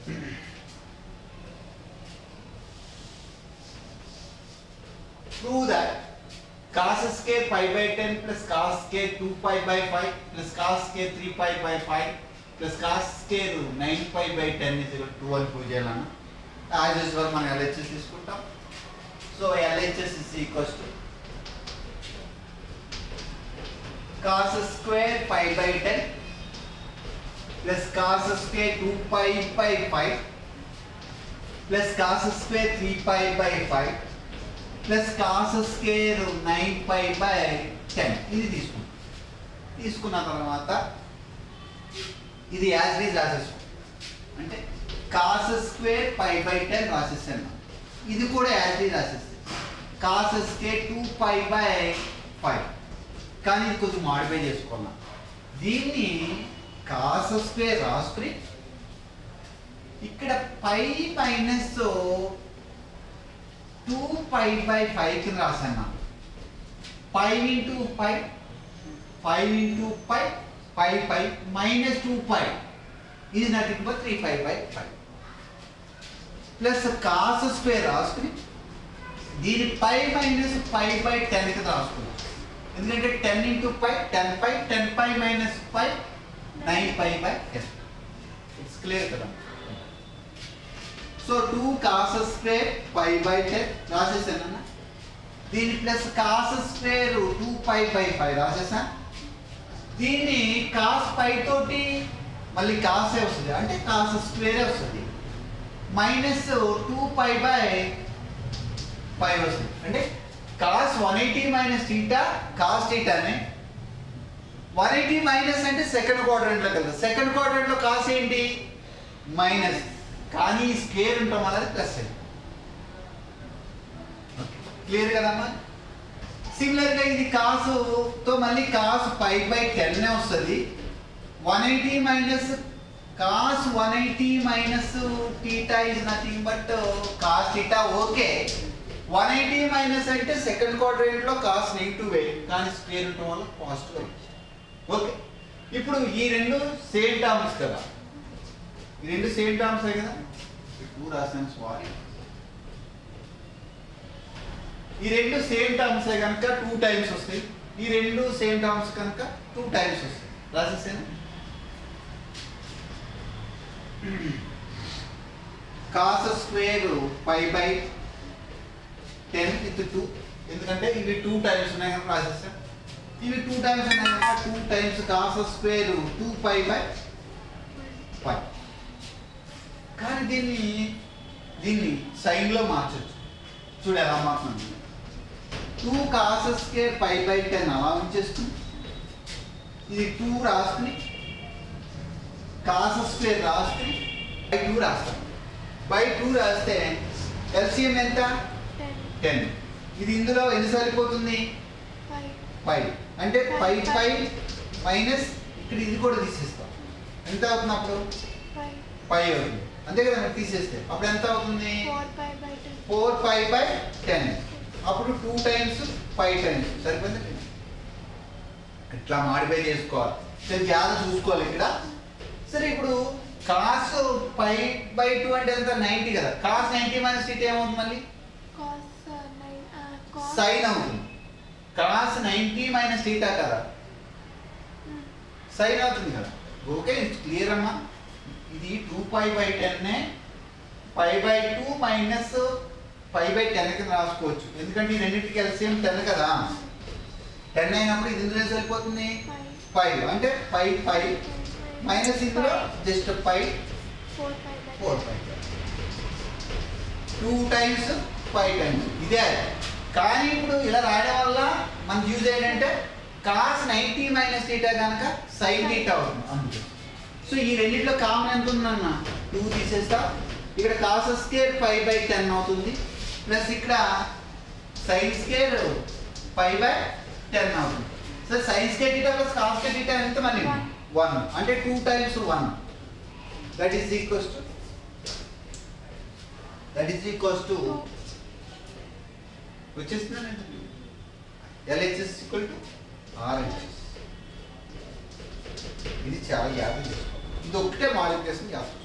prove that cos square pi by 10 plus cos square 2 pi by 5 plus cos square 3 pi by 5 plus cos square 9 pi by 10 is equal to 2 అని prove చేయాలన్నా as usual మనం LHS తీసుకుంటాం so LHS is equals to cos square pi by 10 plus cos square 2 pi by 5 plus cos square 3 pi by 5 plus cos square nine pi by ten ఇది తీసుకున్నాం తీసుకున్న తర్వాత ఇది as is రాసేసుకో అంటే cos square pi by ten రాసేసాను ఇది కూడా యాజ్ ఈజ్ రాసేస్తే cos square two pi by five కానీ ఇది కొంచెం మాడిఫై చేసుకున్నాం దీన్ని కాస్ స్క్వేర్ రాసుకుని ఇక్కడ pi minus two pi by five కింద రాశాను five into five five into five five five minus two five ఇది nothing but three five by five plus cos square రాసుకుని దీని pi minus five by ten కింద రాసుకున్నాం ఎందుకంటే ten into five ten five ten five minus five nine five by ten it's clear కదా so two cos square five by ten రాసేసానన్నా దీని plus cos square two five by five రాసేసా దీన్ని cos five తోటి మళ్ళీ కాసే వస్తుంది అంటే కాస్ స్క్వేరే వస్తుంది minus two five by five వస్తుంది అంటే cos one eighty minus theta cos టీటానే వన్ ఎయిటీ మైనస్ అంటే సెకండ్ క్వాడ్రంట్లో కదా సెకండ్ క్వాడ్రంట్లో కాస్ ఏంటి మైనస్ కానీ స్క్వేర్ ఉండటం వల్ల ప్లస్ అయింది క్లియర్ కదమ్మా సిమిలర్గా ఇది కాసుతో మళ్ళీ కాసు ఫైవ్ బై టెన్ వస్తుంది one eighty minus cos one eighty minus theta is nothing but cos theta okay one eighty minus అంటే సెకండ్ క్వాడ్రేంట్లో కాస్ నెగిటివ్ వే కానీ స్క్వేర్ ఉండటం వల్ల పాజిటివ్ అయింది ఓకే ఇప్పుడు ఈ రెండు సేమ్ టర్మ్స్ కదా ఈ రెండు సేమ్ టర్మ్స్ కదా టూ రాసాను సారీ ఈ రెండు సేమ్ టర్మ్స్ కనుక టూ టైమ్స్ వస్తాయి ఈ రెండు సేమ్ టర్మ్స్ కనుక టూ టైమ్స్ వస్తాయి రాసేసాను cos square pi by ten with two ఎందుకంటే ఇవి టూ టైమ్స్ ఉన్నాయి కనుక రాసేసాను ఇవి టూ టైమ్స్ ఉన్నాయి కనుక two times cos square two pi by five కానీ దీన్ని దీన్ని సైన్లో మార్చొచ్చు చూడు ఎలా మారుతుంది two cos square five by ten అలా ఉంచేస్తుంది ఇది టూ రాసుకుని కాసెస్ స్క్వేర్ రాసుకుని బై టూ రాస్తాం బై టూ రాస్తే ఎల్సిఎం ఎంత టెన్ టెన్ ఇది ఇందులో ఎన్ని సరిపోతుంది ఫైవ్ ఫైవ్ అంటే ఫైవ్ ఫైవ్ మైనస్ ఇక్కడ ఇది కూడా తీసేస్తాం ఎంత అవుతుంది అప్పుడు ఫైవ్ ఫైవ్ అవుతుంది అంతే కదా మరి తీసేస్తే అప్పుడు ఎంత అవుతుంది four five by ten four five by ten అప్పుడు టూ టైమ్స్ ఫైవ్ టైమ్స్ సరిపోయింది ఇట్లా మాడిఫై చేసుకోవాలి సరే జాగ్రత్త చూసుకోవాలి ఇక్కడ సరే ఇప్పుడు కాస్ ఫైవ్ బై టూ అంటే ఎంత నైంటీ కదా కాస్ నైంటీ మైనస్ టీటీ ఏమవుతుంది మళ్ళీ కాస్ నైన్ కాస్ సైన్ అవుతుంది కాస్ నైంటీ మైనస్ టీటా కదా సైన్ అవుతుంది కదా ఓకే క్లియర్ అమ్మా ఇది టూ ఫైవ్ బై టెన్నే five by two minus five by ten కింద రాసుకోవచ్చు ఎందుకంటే ఈ రెండింటికి ఎల్సిఎం టెన్ కదా టెన్ అయినప్పుడు ఇది ఇందులో సరిపోతుంది ఫైవ్ ఫైవ్ అంటే ఫైవ్ ఫైవ్ మైనస్ ఇందులో just five four five by four five two times five times ఇదే కానీ ఇప్పుడు ఇలా రాయడం వల్ల మనకి యూజ్ ఏంటంటే కాస్ నైంటీ మైనస్ టీటా కనుక సైన్ టీటా అవుతుంది అందుకే సో ఈ రెండిట్లో కామన్ ఎంత ఉందన్న టూ తీసేస్తా ఇక్కడ cos square five by ten అవుతుంది ప్లస్ ఇక్కడ sine square five by ten అవుతుంది so sine square theta plus cos square theta ఎంత మళ్ళీ One. వన్ అంటే two times one that is equals to that is equals to వచ్చేస్తున్నానండి LHS equal to RHS ఇది చాలా యాభై చేసుకోవాలి ఇది ఒక్కటే మాడిఫికేషన్ చేస్తాం